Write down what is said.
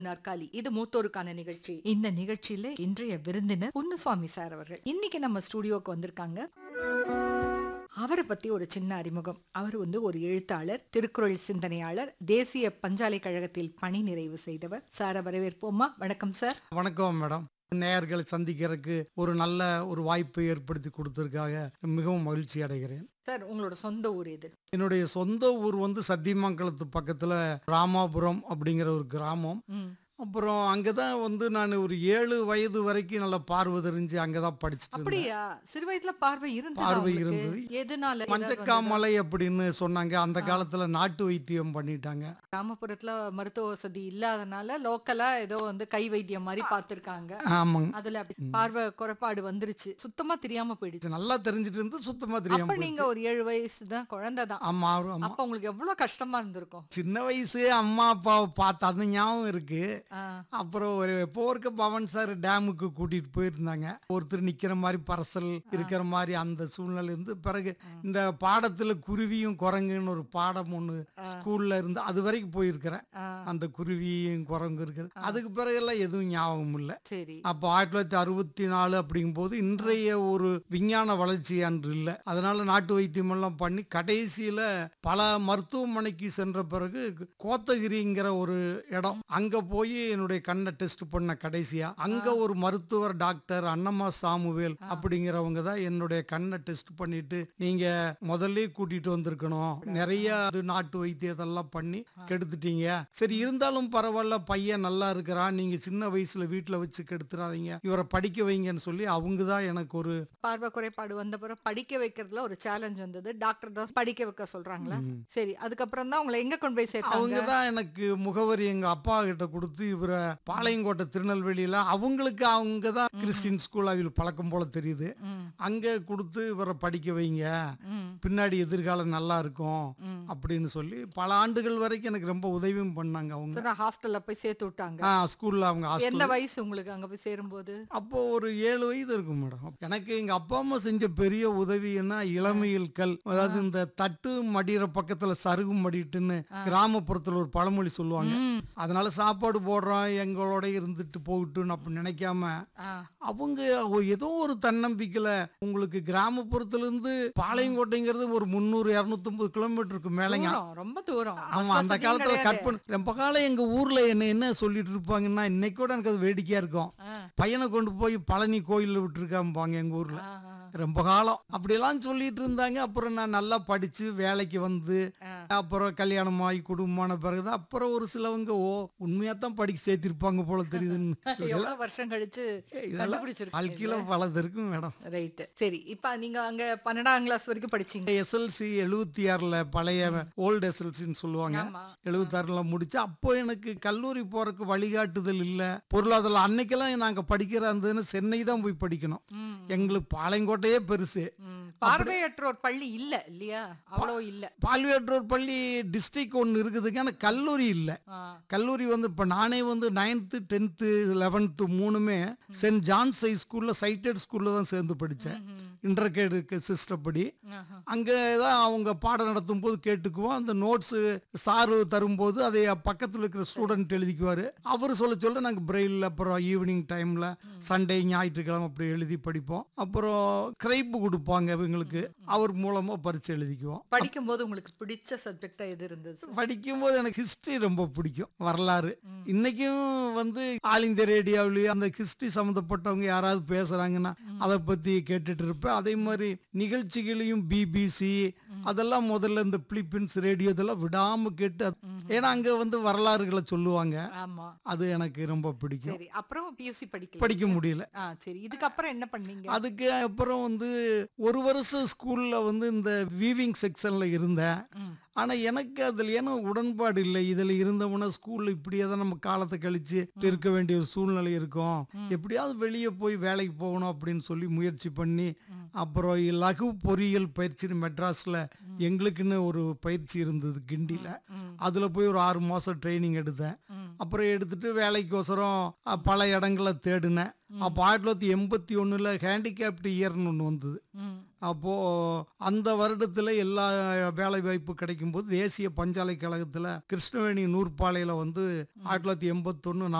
நாற்காலி இது மூத்தோருக்கான நிகழ்ச்சி இந்த நிகழ்ச்சியில இன்றைய விருந்தினர் பொன்னுசுவாமி சார் அவர்கள் இன்னைக்கு நம்ம ஸ்டுடியோக்கு வந்திருக்காங்க அவரை பத்தி ஒரு சின்ன அறிமுகம் அவர் வந்து ஒரு எழுத்தாளர் திருக்குறள் சிந்தனையாளர் தேசிய பஞ்சாலை கழகத்தில் பணி நிறைவு செய்தவர் சார வரவேற்போமா வணக்கம் சார் வணக்கம் மேடம் நேயர்களை சந்திக்கிறதுக்கு ஒரு நல்ல ஒரு வாய்ப்பை ஏற்படுத்தி கொடுத்ததுக்காக மிகவும் மகிழ்ச்சி அடைகிறேன் சார் உங்களோட சொந்த ஊர் எது என்னுடைய சொந்த ஊர் வந்து சத்தியமங்கலத்து பக்கத்தில் ராமாபுரம் அப்படிங்கிற ஒரு கிராமம் ம். அப்புறம் அங்கே தான் வந்து நான் ஒரு ஏழு வயது வரைக்கும் நல்லா பார்வை தெரிஞ்சு அங்கே தான் படிச்சுட்டு இருந்தேன் அப்படியா சிறு வயதுல பார்வை இருந்தது பார்வை இருந்தது. எதனால ஏதாவது வந்ததா? மஞ்சக்காமலை அப்படின்னு சொன்னாங்க அந்த காலத்துல நாட்டு வைத்தியம் பண்ணிட்டாங்க கிராமப்புறத்துல மருத்துவ வசதி இல்லாதனால லோக்கலா ஏதோ வந்து கை வைத்தியம் மாதிரி பார்த்திருக்காங்க ஆமாங்க அதுல அப்படி பார்வை குறைபாடு வந்துருச்சு சுத்தமா தெரியாம போயிடுச்சு நல்லா தெரிஞ்சிட்டு இருந்து சுத்தமா அப்ப தெரியாம நீங்க ஒரு ஏழு வயசு தான் குழந்தை தான் ஆமா ஆமா அப்ப உங்களுக்கு எவ்வளவு கஷ்டமா இருந்திருக்கும் சின்ன வயசு அம்மா அப்பாவை பார்த்து அந்த ஞாபகம் இருக்கு ஆ, அப்புறம் ஒரு எப்போ இருக்க பவன் சார் டேமுக்கு கூட்டிட்டு போயிருந்தாங்க ஒருத்தர் நிக்கிற மாதிரி பரசல் இருக்கிற மாதிரி அந்த சூழ்நிலை இருந்து பிறகு இந்த பாடத்துல குருவியும் குரங்குன்னு ஒரு பாடம் ஒண்ணு ஸ்கூல்ல இருந்து அது வரைக்கும் போயிருக்கிறேன் ஆ, அந்த குருவியும் குரங்கு இருக்கிறது அதுக்கு பிறகெல்லாம் எதுவும் ஞாபகம் இல்லை சரி அப்போ ஆயிரத்தி தொள்ளாயிரத்தி அறுபத்தி நாலு அப்படிங்கும்போது இன்றைய ஒரு விஞ்ஞான வளர்ச்சி அன்று இல்லை அதனால நாட்டு வைத்தியம் எல்லாம் பண்ணி கடைசியில பல மருத்துவமனைக்கு சென்ற பிறகு கோத்தகிரிங்கிற ஒரு இடம் அங்க போய் என்னுடைய கண்ணை டெஸ்ட் பண்ண கடைசியா அங்க ஒரு மருத்துவர் டாக்டர் அன்னம்மா சாமுவேல் அப்படிங்கிறவங்க தான் என்னுடைய கண்ணை டெஸ்ட் பண்ணிட்டு நீங்க முதல்ல கூட்டிட்டு வந்திருக்கணும் நிறைய அது நாட்டு வைத்தியத்தெல்லாம் பண்ணி கெடுத்துட்டீங்க சரி இருந்தாலும் பரவாயில்ல பையன் நல்லா இருக்கிறான் நீங்க சின்ன வயசுல வீட்டுல வச்சு கெடுத்துறாதீங்க இவரை படிக்க வைங்கன்னு சொல்லி அவங்க தான் எனக்கு ஒரு பார்வை குறைபாடு வந்த பிறகு படிக்க வைக்கிறதுல ஒரு சேலஞ்ச் வந்தது டாக்டர் தான் படிக்க வைக்க சொல்றாங்களா சரி அதுக்கப்புறம் தான் உங்களை எங்க கொண்டு போய் சேர்த்தாங்க அவங்க தான் எனக்கு முகவரி எங்க அப்பா கிட்ட கொடுத்து இவரை பாளையங்கோட்டை திருநெல்வேலியில அவங்களுக்கு அவங்க தான் கிறிஸ்டின் ஸ்கூல் அவங்க பழக்கம் போல தெரியுது ம், அங்க கொடுத்து இவரை படிக்க வைங்க ம், பின்னாடி எதிர்காலம் நல்லா இருக்கும் ம். அப்படின்னு சொல்லி பல ஆண்டுகள் வரைக்கும் எனக்கு ரொம்ப உதவியும் பண்ணாங்க அவங்க சரி, ஹாஸ்டல்ல போய் சேர்த்து விட்டாங்க ஆ, ஸ்கூல்ல அவங்க எந்த ஹாஸ்டல் வயசு உங்களுக்கு அங்க போய் சேரும்போது அப்போ ஒரு ஏழு வயது இருக்கும் மேடம் எனக்கு எங்க அப்பா அம்மா செஞ்ச பெரிய உதவின்னா இளமையில் கல் அதாவது இந்த தட்டு மடிகிற பக்கத்துல சருகு மடிட்டுன்னு கிராமப்புறத்துல ஒரு பழமொழி சொல்லுவாங்க ம், அதனால சாப்பாடு போடுறோம் எங்களோட இருந்துட்டு போகட்டும்னு அப்படி நினைக்காம ஆ, அவங்க ஒ- ஏதோ ஒரு தன்னம்பிக்கையில உங்களுக்கு கிராமப்புறத்துல இருந்து பாளையங்கோட்டைங்கிறது ஒரு முந்நூறு இரநூத்தொம்பது கிலோமீட்டருக்கு மேலேங்க தூரம், ரொம்ப தூரம் ஆமா பஸ் அந்த வசதியும் காலத்துல கிடையாது. கற்பனை ரொம்ப காலம் எங்க ஊர்ல என்ன என்ன சொல்லிட்டு இருப்பாங்கன்னா இன்னைக்கு கூட எனக்கு அது வேடிக்கையா இருக்கும் ஆ, பையனை கொண்டு போய் பழனி கோயில்ல விட்டுருக்காம்பாங்க எங்க ஊர்ல ஆ, ஆ, ரொம்ப காலம் அப்படியெல்லாம் சொல்லிட்டு இருந்தாங்க அப்புறம் நான் நல்லா படிச்சு வேலைக்கு வந்து ஆ. அப்புறம் கல்யாணம் ஆகி குடும்பமான பிறகு அப்புறம் ஒரு சிலவங்க ஓ உண்மையா தான் படிக்க சேர்த்திருப்பாங்க போல தெரியுதுன்னு எவ்வளவு வருஷம் கழிச்சு இதெல்லாம் கண்டுபிடிச்சிருக்கீங்க வாழ்க்கையில பலது இருக்கும் மேடம் ரைட் சரி இப்ப நீங்க அங்க பன்னெண்டாம் கிளாஸ் வரைக்கும் படிச்சீங்க எஸ்எல்சி எழுபத்தி ஆறுல பழைய ஓல்டு எஸ்எல்சின்னு சொல்லுவாங்க ஆமா எழுபத்தாறுல முடிச்சு அப்போ எனக்கு கல்லூரி போறதுக்கு வழிகாட்டுதல் இல்ல பொருளாதாரம் அன்னைக்கெல்லாம் நாங்க படிக்கிற இருந்ததுன்னு சென்னை தான் போய் படிக்கணும் ம், எங்களுக்கு பாளையங்கோட்டையே பெருசு ம். பார்வையற்றோர் பள்ளி இல்ல இல்லையா அவ்வளோ இல்ல பால்வேற்றூர் பள்ளி டிஸ்ட்ரிக்ட் ஒன்று இருக்குதுங்க ஆனால் கல்லூரி இல்லை ஆ, கல்லூரி வந்து இப்போ நானே வந்து நைன்த்து டென்த்து லெவன்த்து மூணுமே சென்ட் ஜான்ஸ் ஹை ஸ்கூலில் சைட்டட் ஸ்கூலில் தான் சேர்ந்து படித்தேன் ம், இன்டர்கேடுக்கு சிஸ்டர் படி ஆஹா. அங்கே தான் அவங்க பாடம் நடத்தும் போது கேட்டுக்குவோம் அந்த நோட்ஸு சாரு தரும்போது அதை பக்கத்தில் இருக்கிற ஸ்டூடெண்ட் எழுதிக்குவார் அவர் சொல்ல சொல்ல நாங்கள் பிரெயில் அப்புறம் ஈவினிங் டைமில் சண்டே ஞாயிற்றுக்கிழமை அப்படி எழுதி படிப்போம் அப்புறம் கிரைப்பு கொடுப்பாங்க இவங்களுக்கு அவர் மூலமாக பரிச்சை எழுதிக்குவோம் படிக்கும்போது உங்களுக்கு பிடிச்ச சப்ஜெக்டா எது இருந்தது sir? படிக்கும்போது எனக்கு ஹிஸ்டரி ரொம்ப பிடிக்கும் வரலாறு இன்னைக்கும் வந்து ஆல் இந்தியா ரேடியோவிலேயே அந்த ஹிஸ்டரி சம்மந்தப்பட்டவங்க யாராவது பேசுறாங்கன்னா அதை பத்தி கேட்டுட்டு இருப்பேன் அதே மாதிரி நிகழ்ச்சிகளையும் பிபிசி அதெல்லாம் முதல்ல இந்த பிலிப்பீன்ஸ் ரேடியோ இதெல்லாம் விடாம கேட்டு அது- ஏன்னா அங்க வந்து வரலாறுகளை சொல்லுவாங்க ஆமா அது எனக்கு ரொம்ப பிடிக்கும் சரி அப்புறம் பியூசி படிக்கல படிக்க முடியல ஆ சரி இதுக்கப்புறம் என்ன பண்ணீங்க அதுக்கு அப்புறம் வந்து ஒரு வருஷம் ஸ்கூல்ல வந்து இந்த வீவிங் செக்ஷன்ல இருந்தேன் ம். ஆனா எனக்கு அதுல ஏன்னா உடன்பாடு இல்லை இதுல இருந்தோம்னா ஸ்கூல்ல இப்படியே தான் நம்ம காலத்தை கழிச்சு இருக்க வேண்டிய ஒரு சூழ்நிலை இருக்கும் எப்படியாவது வெளியே போய் வேலைக்கு போகணும் அப்படின்னு சொல்லி முயற்சி பண்ணி அப்புறம் லகு பொறியியல் பயிற்சின்னு மெட்ராஸ்ல எங்களுக்குன்னு ஒரு பயிற்சி இருந்தது கிண்டியில ம். அதுல போய் ஒரு ஆறு மாசம் ட்ரைனிங் எடுத்தேன் ம். அப்புறம் எடுத்துட்டு வேலைக்கோசரம் அ, பல இடங்களை தேடினேன் அப்போ ஆயிரத்தி தொள்ளாயிரத்தி எண்பத்தி ஒன்றில் ஹேண்டிகேப்ட் இயர்னு ஒன்று வந்தது ம். அப்போது அந்த வருடத்தில் எல்லா வேலை வாய்ப்பு கிடைக்கும்போது தேசிய பஞ்சாலை கழகத்தில் கிருஷ்ணவேணி நூற்பாலையில் வந்து ஆயிரத்தி தொள்ளாயிரத்தி எண்பத்தொன்று